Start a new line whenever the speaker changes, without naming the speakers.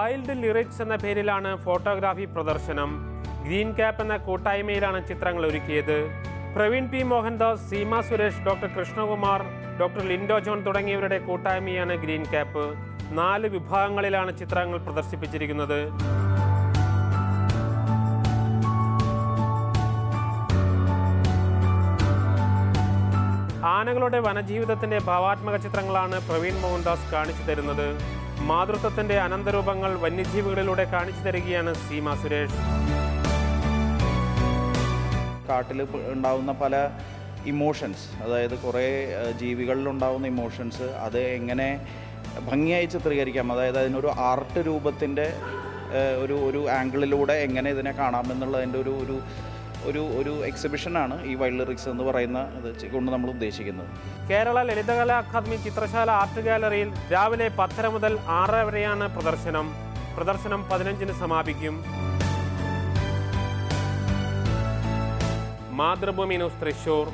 wild lyrics എന്ന പേരിലാണ് photography പ്രദർശനം ഗ്രീൻ ക്യാപ്പ് എന്ന കൂട്ടായ്മയിലാണ് ചിത്രങ്ങൾ ഒരുക്കിയത് Praveen P Mohandas Seema Suresh doctor Krishnakumar doctor Lindo John തുടങ്ങിയവരുടെ കൂട്ടായ്മയാണ് ഗ്രീൻ ക്യാപ്പ് നാല് വിഭാഗങ്ങളിലാണ് ചിത്രങ്ങൾ പ്രദർശിപ്പിച്ചിരിക്കുന്നത് ആനകളുടെ വനജീവിതത്തിന്റെ ഭാവാത്മക ചിത്രങ്ങളാണ് പ്രവീൺ മോഹൻദാസ് കാണിച്ചു തരുന്നത് മാതൃത്വത്തിന്റെ അനന്തരൂപങ്ങൾ വന്യജീവികളിലൂടെ കാണിച്ചു തരികയാണ് സീമ സുരേഷ്
കാട്ടിൽ ഉണ്ടാവുന്ന പല ഇമോഷൻസ് അതായത് കുറേ ഏഹ്, ജീവികളിലുണ്ടാവുന്ന ഇമോഷൻസ് അത് എങ്ങനെ ഭംഗിയായി ചിത്രീകരിക്കാം അതായത് അതിനൊരു ആർട്ട് രൂപത്തിൻ്റെ ഏഹ്, ഒരു ഒരു ആംഗിളിലൂടെ എങ്ങനെ ഇതിനെ കാണാമെന്നുള്ളതിൻ്റെ ഒരു ഒരു ഒരു ഒരു എക്സിബിഷനാണ് ഈ വൈൽഡ് ലിറിക്സ് എന്ന് പറയുന്ന ഇത് കൊണ്ട് നമ്മൾ ഉദ്ദേശിക്കുന്നത്
കേരള ലളിതകലാ അക്കാദമി ചിത്രശാല ആർട്ട് ഗാലറിയിൽ രാവിലെ പത്തര മുതൽ ആറര വരെയാണ് പ്രദർശനം പ്രദർശനം പതിനഞ്ചിന് സമാപിക്കും മാതൃഭൂമി ന്യൂസ് തൃശൂർ